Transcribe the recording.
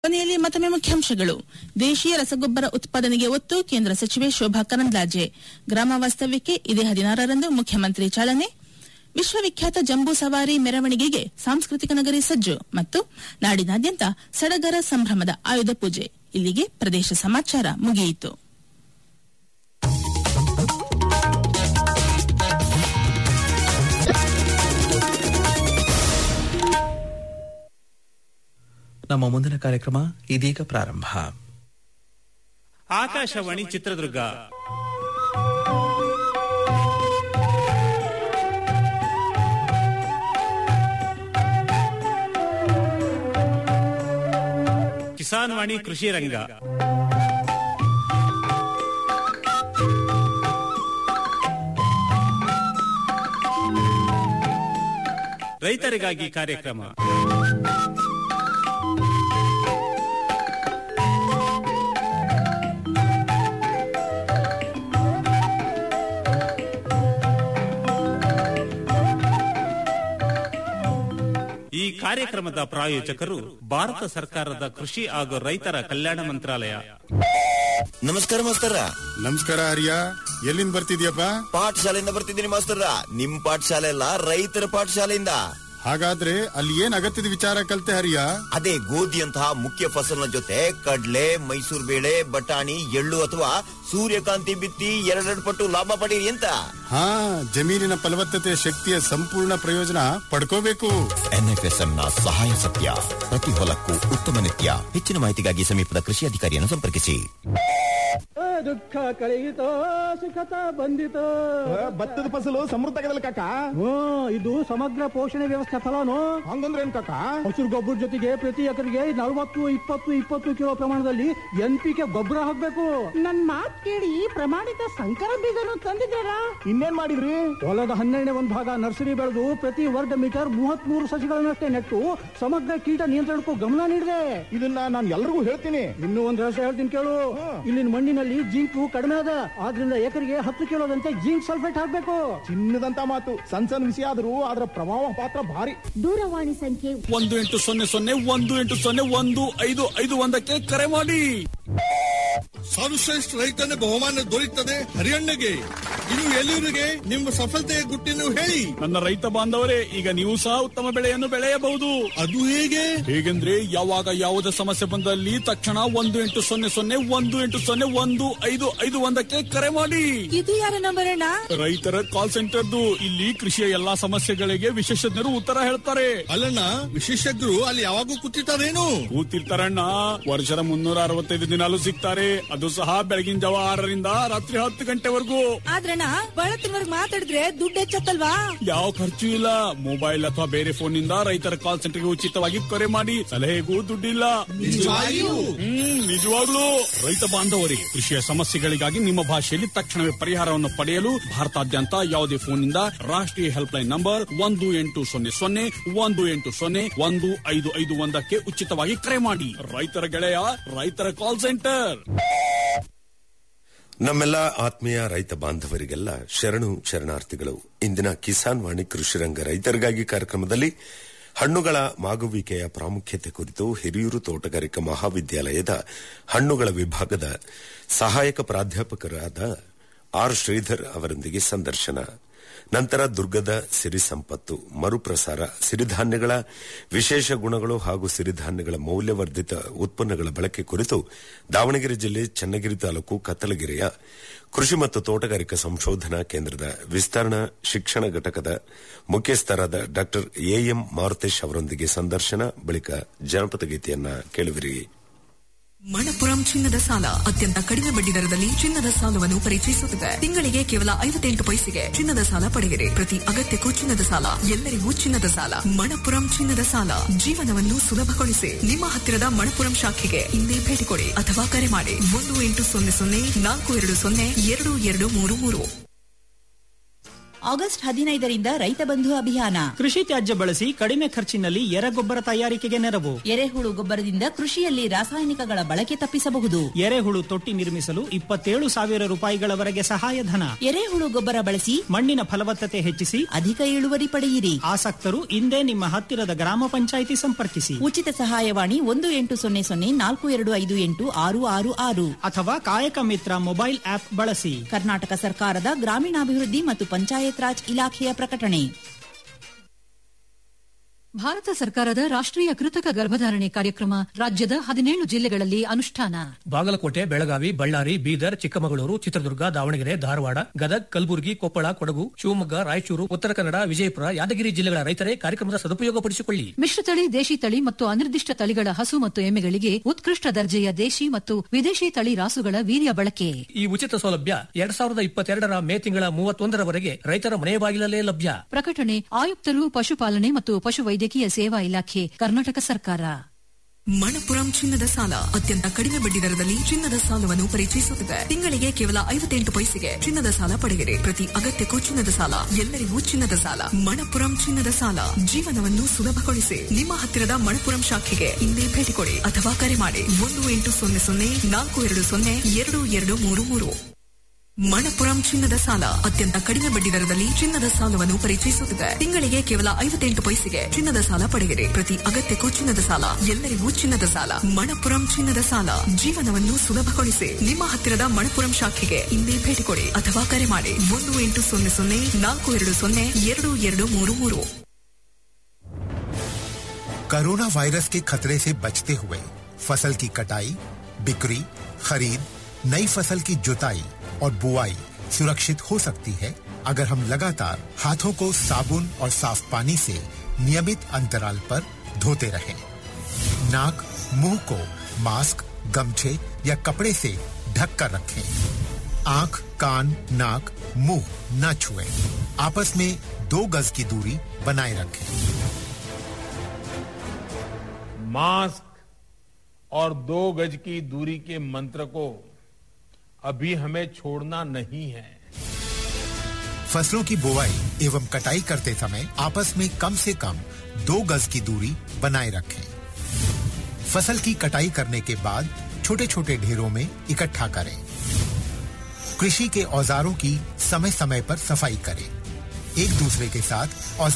ಕೊನೆಯಲ್ಲಿ ಮತ್ತೊಮ್ಮೆ ಮುಖ್ಯಾಂಶಗಳು ದೇಶೀಯ ರಸಗೊಬ್ಬರ ಉತ್ಪಾದನೆಗೆ ಒತ್ತು ಕೇಂದ್ರ ಸಚಿವೆ ಶೋಭಾ ಕರಂದ್ಲಾಜೆ ಗ್ರಾಮ ವಾಸ್ತವ್ಯಕ್ಕೆ ಇದೇ ಹದಿನಾರರಂದು ಮುಖ್ಯಮಂತ್ರಿ ಚಾಲನೆ ವಿಶ್ವವಿಖ್ಯಾತ ಜಂಬೂ ಸವಾರಿ ಮೆರವಣಿಗೆಗೆ ಸಾಂಸ್ಕೃತಿಕ ನಗರಿ ಸಜ್ಜು ಮತ್ತು ನಾಡಿನಾದ್ಯಂತ ಸಡಗರ ಸಂಭ್ರಮದ ಆಯುಧ ಪೂಜೆ ಇಲ್ಲಿಗೆ ಪ್ರದೇಶ ಸಮಾಚಾರ ಮುಗಿಯಿತು ನಮ್ಮ ಮುಂದಿನ ಕಾರ್ಯಕ್ರಮ ಇದೀಗ ಪ್ರಾರಂಭ ಆಕಾಶವಾಣಿ ಚಿತ್ರದುರ್ಗ ಕಿಸಾನ್ ವಾಣಿ ಕೃಷಿ ರಂಗ ರೈತರಿಗಾಗಿ ಕಾರ್ಯಕ್ರಮ ಈ ಕಾರ್ಯಕ್ರಮದ ಪ್ರಾಯೋಜಕರು ಭಾರತ ಸರ್ಕಾರದ ಕೃಷಿ ಹಾಗೂ ರೈತರ ಕಲ್ಯಾಣ ಮಂತ್ರಾಲಯ ನಮಸ್ಕಾರ ಮಾಸ್ತರ ನಮಸ್ಕಾರ ಹರಿಯ ಎಲ್ಲಿಂದ ಬರ್ತಿದ್ಯಪ್ಪ ಪಾಠಶಾಲೆಯಿಂದ ಬರ್ತಿದ್ದೀನಿ ಮಾಸ್ತರ ನಿಮ್ ಪಾಠಶಾಲೆ ಅಲ್ಲ ರೈತರ ಪಾಠಶಾಲೆಯಿಂದ ಹಾಗಾದ್ರೆ ಅಲ್ಲಿ ಏನ್ ಅಗತ್ಯದ ವಿಚಾರ ಕಲ್ತೆ ಹರಿಯ ಅದೇ ಗೋಧಿಯಂತಹ ಮುಖ್ಯ ಫಸಲಿನ ಜೊತೆ ಕಡ್ಲೆ ಮೈಸೂರು ಬೇಳೆ ಬಟಾಣಿ ಎಳ್ಳು ಅಥವಾ ಸೂರ್ಯಕಾಂತಿ ಬಿತ್ತಿ ಎರಡೆರಡು ಪಟ್ಟು ಲಾಭ ಪಡೀರಿ ಅಂತ ಹಾ ಜಮೀನಿನ ಫಲವತ್ತತೆ ಶಕ್ತಿಯ ಸಂಪೂರ್ಣ ಪ್ರಯೋಜನ ಪಡ್ಕೋಬೇಕು ಎನ್ಎಫ್ಎಸ್ಎಂ ನ ಸಹಾಯ ಸತ್ಯ ಪ್ರತಿ ಹೊಲಕ್ಕೂ ಉತ್ತಮ ನಿತ್ಯ ಹೆಚ್ಚಿನ ಮಾಹಿತಿಗಾಗಿ ಸಮೀಪದ ಕೃಷಿ ಅಧಿಕಾರಿಯನ್ನು ಸಂಪರ್ಕಿಸಿ ದುಃಖ ಕಳೆಯಿತೋ ಸುಖತ ಬಂದಿತೋ ಭತ್ತದ ಫಸಲು ಸಮೃದ್ಧ ಆಗದಲ್ಲ ಕಾಕ ಹ್ಞೂ ಇದು ಸಮಗ್ರ ಪೋಷಣೆ ವ್ಯವಸ್ಥೆ ಫಲನು ಹಂಗಂದ್ರೆ ಏನ್ ಕಾಕ ಹಸಿರು ಗೊಬ್ಬರ ಜೊತೆಗೆ ಪ್ರತಿ ಎಕರೆಗೆ ನಲವತ್ತು ಇಪ್ಪತ್ತು ಇಪ್ಪತ್ತು ಕಿಲೋ ಪ್ರಮಾಣದಲ್ಲಿ ಎನ್ ಪಿ ಕೆ ಗೊಬ್ಬರ ಹಾಕ್ಬೇಕು ನನ್ ಮಾತ್ ಕೇಳಿ ಪ್ರಮಾಣಿತ ಸಂಕರ ಬೀಜನು ತಂದಿದ್ದಾರಾ ಇನ್ನೇನ್ ಮಾಡಿದ್ರಿ ಹೊಲದ ಹನ್ನೆರಡನೇ ಒಂದು ಭಾಗ ನರ್ಸರಿ ಬೆಳೆದು ಪ್ರತಿ ವರ್ಗ ಮೀಟರ್ ಮೂವತ್ತ್ ಮೂರು ಸಸಿಗಳನ್ನಷ್ಟೇ ನೆಟ್ಟು ಸಮಗ್ರ ಕೀಟ ನಿಯಂತ್ರಣಕ್ಕೂ ಗಮನ ನೀಡಿದೆ ಇದನ್ನ ನಾನು ಎಲ್ರಿಗೂ ಹೇಳ್ತೀನಿ ಇನ್ನೂ ಒಂದು ರಹಸ್ಯ ಹೇಳ್ತೀನಿ ಕೇಳು ಇಲ್ಲಿನ ಮಣ್ಣಿನಲ್ಲಿ ಜಿಂಕು ಕಡಿಮೆ ಅದ ಆದ್ರಿಂದ ಎಕರೆಗೆ ಹತ್ತು ಕಿಲೋದಂತೆ ಜಿಂಕ್ ಸಲ್ಫೇಟ್ ಹಾಕ್ಬೇಕು ಚಿನ್ನದಂತ ಮಾತು ಸಣ್ಣ ಸಣ್ಣ ವಿಷಯ ಆದ್ರೂ ಅದರ ಪ್ರಭಾವ ಪಾತ್ರ ಭಾರಿ ದೂರವಾಣಿ ಸಂಖ್ಯೆ ಒಂದು ಎಂಟು ಸೊನ್ನೆ ಸೊನ್ನೆ ಒಂದು ಎಂಟು ಸೊನ್ನೆ ಒಂದು ಐದು ಐದು ಒಂದಕ್ಕೆ ಕರೆ ಮಾಡಿ ಸರ್ವಶ್ರೇಷ್ಠ ರೈತನ ಬಹುಮಾನ ದೊರೆಯುತ್ತದೆ ಹರಿಯಣ್ಣಗೆ ಇನ್ನು ಎಲ್ಲಿವರಿಗೆ ನಿಮ್ಮ ಸಫಲತೆಯ ಗುಟ್ಟಿನ ಹೇಳಿ ನನ್ನ ರೈತ ಬಾಂಧವರೇ ಈಗ ನೀವು ಸಹ ಉತ್ತಮ ಬೆಳೆಯನ್ನು ಬೆಳೆಯಬಹುದು ಅದು ಹೇಗೆ ಹೇಗೆಂದ್ರೆ ಯಾವಾಗ ಯಾವುದೇ ಸಮಸ್ಯೆ ಬಂದಲ್ಲಿ ತಕ್ಷಣ ಒಂದು ಎಂಟು ಸೊನ್ನೆ ಸೊನ್ನೆ ಒಂದು ಎಂಟು ಸೊನ್ನೆ ಒಂದು ಐದು ಐದು ಒಂದಕ್ಕೆ ಕರೆ ಮಾಡಿ ಇದು ಯಾರ ನಂಬರ್ ಅಣ್ಣ ರೈತರ ಕಾಲ್ ಸೆಂಟರ್ದು ಇಲ್ಲಿ ಕೃಷಿಯ ಎಲ್ಲಾ ಸಮಸ್ಯೆಗಳಿಗೆ ವಿಶೇಷಜ್ಞರು ಉತ್ತರ ಹೇಳ್ತಾರೆ ಅಲ್ಲಣ್ಣ ವಿಶೇಷಜ್ಞರು ಅಲ್ಲಿ ಯಾವಾಗೂ ಕೂತಿರ್ತಾರೇನು ಕೂತಿರ್ತಾರಣ್ಣ ವರ್ಷದ ಮುನ್ನೂರ ಅರವತ್ತೈದು ದಿನಾಲು ಸಿಗ್ತಾರೆ ಅದು ಸಹ ಬೆಳಗಿನ ಜಾವ ಆರರಿಂದ ರಾತ್ರಿ ಹತ್ತು ಗಂಟೆವರೆಗೂ ಆದ್ರಣ್ಣ ಬಹಳ ತಿಂಗಳಿಗೆ ಮಾತಾಡಿದ್ರೆ ದುಡ್ಡು ಹೆಚ್ಚತ್ತಲ್ವಾ ಯಾವ ಖರ್ಚು ಇಲ್ಲ ಮೊಬೈಲ್ ಅಥವಾ ಬೇರೆ ಫೋನ್ ನಿಂದ ರೈತರ ಕಾಲ್ ಸೆಂಟರ್ಗೆ ಉಚಿತವಾಗಿ ಕರೆ ಮಾಡಿ ಸಲಹೆಗೂ ದುಡ್ಡಿಲ್ಲ ನಿಜವಾಗಿಯೂ? ಹ್ಮ್ ನಿಜವಾಗ್ಲೂ ರೈತ ಬಾಂಧವರಿಗೆ ಕೃಷಿಯ ಸಮಸ್ಯೆಗಳಿಗಾಗಿ ನಿಮ್ಮ ಭಾಷೆಯಲ್ಲಿ ತಕ್ಷಣವೇ ಪರಿಹಾರವನ್ನು ಪಡೆಯಲು ಭಾರತಾದ್ಯಂತ ಯಾವುದೇ ಫೋನ್ ನಿಂದ ರಾಷ್ಟ್ರೀಯ ಹೆಲ್ಪ್ ಲೈನ್ ನಂಬರ್ ಒಂದು ಎಂಟು ಸೊನ್ನೆ ಸೊನ್ನೆ ಒಂದು ಎಂಟು ಸೊನ್ನೆ ಒಂದು ಐದು ಐದು ಒಂದಕ್ಕೆ ಉಚಿತವಾಗಿ ಕರೆ ಮಾಡಿ ರೈತರ ಗೆಳೆಯ ರೈತರ ಕಾಲ್ ಸೆಂಟರ್ ನಮ್ಮೆಲ್ಲ ಆತ್ಮೀಯ ರೈತ ಬಾಂಧವರಿಗೆಲ್ಲ ಶರಣು ಶರಣಾರ್ಥಿಗಳು ಇಂದಿನ ಕಿಸಾನ್ ವಾಣಿ ಕೃಷಿರಂಗ ರೈತರಿಗಾಗಿ ಕಾರ್ಯಕ್ರಮದಲ್ಲಿ ಹಣ್ಣುಗಳ ಮಾಗುವಿಕೆಯ ಪ್ರಾಮುಖ್ಯತೆ ಕುರಿತು ಹಿರಿಯೂರು ತೋಟಗಾರಿಕಾ ಮಹಾವಿದ್ಯಾಲಯದ ಹಣ್ಣುಗಳ ವಿಭಾಗದ ಸಹಾಯಕ ಪ್ರಾಧ್ಯಾಪಕರಾದ ಆರ್ ಶ್ರೀಧರ್ ಅವರೊಂದಿಗೆ ಸಂದರ್ಶನ ನಂತರ ದುರ್ಗದ ಸಿರಿ ಸಂಪತ್ತು ಮರುಪ್ರಸಾರ ಸಿರಿಧಾನ್ಯಗಳ ವಿಶೇಷ ಗುಣಗಳು ಹಾಗೂ ಸಿರಿಧಾನ್ಯಗಳ ಮೌಲ್ಯವರ್ಧಿತ ಉತ್ಪನ್ನಗಳ ಬಳಕೆ ಕುರಿತು ದಾವಣಗೆರೆ ಜಿಲ್ಲೆ ಚನ್ನಗಿರಿ ತಾಲೂಕು ಕತ್ತಲಗಿರಿಯ ಕೃಷಿ ಮತ್ತು ತೋಟಗಾರಿಕಾ ಸಂಶೋಧನಾ ಕೇಂದ್ರದ ವಿಸ್ತರಣಾ ಶಿಕ್ಷಣ ಘಟಕದ ಮುಖ್ಯಸ್ಥರಾದ ಡಾ ಎಎಂ ಮಾರುತೇಶ್ ಅವರೊಂದಿಗೆ ಸಂದರ್ಶನ ಬಳಿಕ ಜನಪದ ಗೀತೆಯನ್ನ ಕೇಳುವಿರಿ ಮಣಪುರಂ ಚಿನ್ನದ ಸಾಲ ಅತ್ಯಂತ ಕಡಿಮೆ ಬಡ್ಡಿ ದರದಲ್ಲಿ ಚಿನ್ನದ ಸಾಲವನ್ನು ಪರಿಚಯಿಸುತ್ತದೆ ತಿಂಗಳಿಗೆ ಕೇವಲ ಐವತ್ತೆಂಟು ಪೈಸೆಗೆ ಚಿನ್ನದ ಸಾಲ ಪಡೆಯಿರಿ ಪ್ರತಿ ಅಗತ್ಯಕ್ಕೂ ಚಿನ್ನದ ಸಾಲ ಎಲ್ಲರಿಗೂ ಚಿನ್ನದ ಸಾಲ ಮಣಪುರಂ ಚಿನ್ನದ ಸಾಲ ಜೀವನವನ್ನು ಸುಲಭಗೊಳಿಸಿ ನಿಮ್ಮ ಹತ್ತಿರದ ಮಣಪುರಂ ಶಾಖೆಗೆ ಇಂದೇ ಭೇಟಿ ಕೊಡಿ ಅಥವಾ ಕರೆ ಮಾಡಿ ಒಂದು ಎಂಟು ಸೊನ್ನೆ ಸೊನ್ನೆ ನಾಲ್ಕು ಎರಡು ಸೊನ್ನೆ ಎರಡು ಎರಡು ಮೂರು ಮೂರು ಆಗಸ್ಟ್ ಹದಿನೈದರಿಂದ ರೈತ ಬಂಧು ಅಭಿಯಾನ ಕೃಷಿ ತ್ಯಾಜ್ಯ ಬಳಸಿ ಕಡಿಮೆ ಖರ್ಚಿನಲ್ಲಿ ಎರೆಗೊಬ್ಬರ ತಯಾರಿಕೆಗೆ ನೆರವು ಎರೆಹುಳು ಗೊಬ್ಬರದಿಂದ ಕೃಷಿಯಲ್ಲಿ ರಾಸಾಯನಿಕಗಳ ಬಳಕೆ ತಪ್ಪಿಸಬಹುದು ಎರೆಹುಳು ತೊಟ್ಟಿ ನಿರ್ಮಿಸಲು ಇಪ್ಪತ್ತೇಳು ಸಾವಿರ ರೂಪಾಯಿಗಳವರೆಗೆ ಸಹಾಯಧನ ಎರೆಹುಳು ಗೊಬ್ಬರ ಬಳಸಿ ಮಣ್ಣಿನ ಫಲವತ್ತತೆ ಹೆಚ್ಚಿಸಿ ಅಧಿಕ ಇಳುವರಿ ಪಡೆಯಿರಿ ಆಸಕ್ತರು ಇಂದೇ ನಿಮ್ಮ ಹತ್ತಿರದ ಗ್ರಾಮ ಪಂಚಾಯಿತಿ ಸಂಪರ್ಕಿಸಿ ಉಚಿತ ಸಹಾಯವಾಣಿ ಒಂದು ಎಂಟು ಸೊನ್ನೆ ಸೊನ್ನೆ ನಾಲ್ಕು ಎರಡು ಐದು ಎಂಟು ಆರು ಆರು ಆರು ಅಥವಾ ಕಾಯಕ ಮಿತ್ರ ಮೊಬೈಲ್ ಆಪ್ ಬಳಸಿ ಕರ್ನಾಟಕ ಸರ್ಕಾರದ ಗ್ರಾಮೀಣಾಭಿವೃದ್ಧಿ ಮತ್ತು ಪಂಚಾಯತ್ ರಾಜ್ ಇಲಾಖೆಯ ಪ್ರಕಟಣೆ ಭಾರತ ಸರ್ಕಾರದ ರಾಷ್ಟ್ರೀಯ ಕೃತಕ ಗರ್ಭಧಾರಣೆ ಕಾರ್ಯಕ್ರಮ ರಾಜ್ಯದ ಹದಿನೇಳು ಜಿಲ್ಲೆಗಳಲ್ಲಿ ಅನುಷ್ಠಾನ ಬಾಗಲಕೋಟೆ ಬೆಳಗಾವಿ ಬಳ್ಳಾರಿ ಬೀದರ್ ಚಿಕ್ಕಮಗಳೂರು ಚಿತ್ರದುರ್ಗ ದಾವಣಗೆರೆ ಧಾರವಾಡ ಗದಗ್ ಕಲಬುರಗಿ ಕೊಪ್ಪಳ ಕೊಡಗು ಶಿವಮೊಗ್ಗ ರಾಯಚೂರು ಉತ್ತರ ಕನ್ನಡ ವಿಜಯಪುರ ಯಾದಗಿರಿ ಜಿಲ್ಲೆಗಳ ರೈತರೇ ಕಾರ್ಯಕ್ರಮದ ಸದುಪಯೋಗಪಡಿಸಿಕೊಳ್ಳಿ ಮಿಶ್ರತಳಿ ದೇಶಿ ತಳಿ ಮತ್ತು ಅನಿರ್ದಿಷ್ಟ ತಳಿಗಳ ಹಸು ಮತ್ತು ಎಮ್ಮೆಗಳಿಗೆ ಉತ್ಕೃಷ್ಟ ದರ್ಜೆಯ ದೇಶಿ ಮತ್ತು ವಿದೇಶಿ ತಳಿ ರಾಸುಗಳ ವೀರ್ಯ ಬಳಕೆ ಈ ಉಚಿತ ಸೌಲಭ್ಯ ಎರಡ್ ಸಾವಿರದ ಇಪ್ಪತ್ತೆರಡರ ಮೇ ತಿಂಗಳ ಮೂವತ್ತೊಂದರವರೆಗೆ ರೈತರ ಮನೆ ಬಾಗಿಲಲ್ಲೇ ಲಭ್ಯ ಪ್ರಕಟಣೆ ಆಯುಕ್ತರು ಪಶುಪಾಲನೆ ಮತ್ತು ಪಶುವೈದ್ಯಕೀಯ ಸೇವಾ ಇಲಾಖೆ ಕರ್ನಾಟಕ ಸರ್ಕಾರ ಮಣಪುರಂ ಚಿನ್ನದ ಸಾಲ ಅತ್ಯಂತ ಕಡಿಮೆ ಬಡ್ಡಿ ದರದಲ್ಲಿ ಚಿನ್ನದ ಸಾಲವನ್ನು ಪರಿಚಯಿಸುತ್ತಿದೆ ತಿಂಗಳಿಗೆ ಕೇವಲ ಐವತ್ತೆಂಟು ಪೈಸೆಗೆ ಚಿನ್ನದ ಸಾಲ ಪಡೆಯಿರಿ ಪ್ರತಿ ಅಗತ್ಯಕ್ಕೂ ಚಿನ್ನದ ಸಾಲ ಎಲ್ಲರಿಗೂ ಚಿನ್ನದ ಸಾಲ ಮಣಪುರಂ ಚಿನ್ನದ ಸಾಲ ಜೀವನವನ್ನು ಸುಲಭಗೊಳಿಸಿ ನಿಮ್ಮ ಹತ್ತಿರದ ಮಣಪುರಂ ಶಾಖೆಗೆ ಇಂದೇ ಭೇಟಿ ಕೊಡಿ ಅಥವಾ ಕರೆ ಮಾಡಿ ಒಂದು ಎಂಟು ಸೊನ್ನೆ ಸೊನ್ನೆ ನಾಲ್ಕು ಎರಡು ಸೊನ್ನೆ ಎರಡು ಎರಡು ಮೂರು ಮೂರು ಮಣಪುರಂ ಚಿನ್ನದ ಸಾಲ ಅತ್ಯಂತ ಕಡಿಮೆ ಬಡ್ಡಿ ದರದಲ್ಲಿ ಚಿನ್ನದ ಸಾಲವನ್ನು ಪರಿಚಯಿಸುತ್ತಿದೆ ತಿಂಗಳಿಗೆ ಕೇವಲ ಐವತ್ತೆಂಟು ಪೈಸೆಗೆ ಚಿನ್ನದ ಸಾಲ ಪಡೆಯಿರಿ ಪ್ರತಿ ಅಗತ್ಯಕ್ಕೂ ಚಿನ್ನದ ಸಾಲ ಎಲ್ಲರಿಗೂ ಚಿನ್ನದ ಸಾಲ ಮಣಪುರಂ ಚಿನ್ನದ ಸಾಲ ಜೀವನವನ್ನು ಸುಲಭಗೊಳಿಸಿ ನಿಮ್ಮ ಹತ್ತಿರದ ಮಣಪುರಂ ಶಾಖೆಗೆ ಇಂದೇ ಭೇಟಿ ಕೊಡಿ ಅಥವಾ ಕರೆ ಮಾಡಿ ಒಂದು ಎಂಟು ಸೊನ್ನೆ ಸೊನ್ನೆ ನಾಲ್ಕು ಎರಡು ಸೊನ್ನೆ ಎರಡು ಎರಡು ಮೂರು ಮೂರು कोरोना वायरस के खतरे से बचते हुए फसल की कटाई बिक्री खरीद नई फसल की जुताई और बुआई सुरक्षित हो सकती है अगर हम लगातार हाथों को साबुन और साफ पानी से नियमित अंतराल पर धोते रहें। नाक मुंह को मास्क गमछे या कपड़े से ढक कर रखें आंख कान नाक मुंह न छुएं। आपस में दो गज की दूरी बनाए रखें मास्क और दो गज की दूरी के मंत्र को अभी हमें छोड़ना नहीं है फसलों की बुवाई एवं कटाई करते समय आपस में कम से कम दो गज की दूरी बनाए रखें फसल की कटाई करने के बाद छोटे छोटे ढेरों में इकट्ठा करें कृषि के औजारों की समय समय पर सफाई करें एक दूसरे के साथ औजार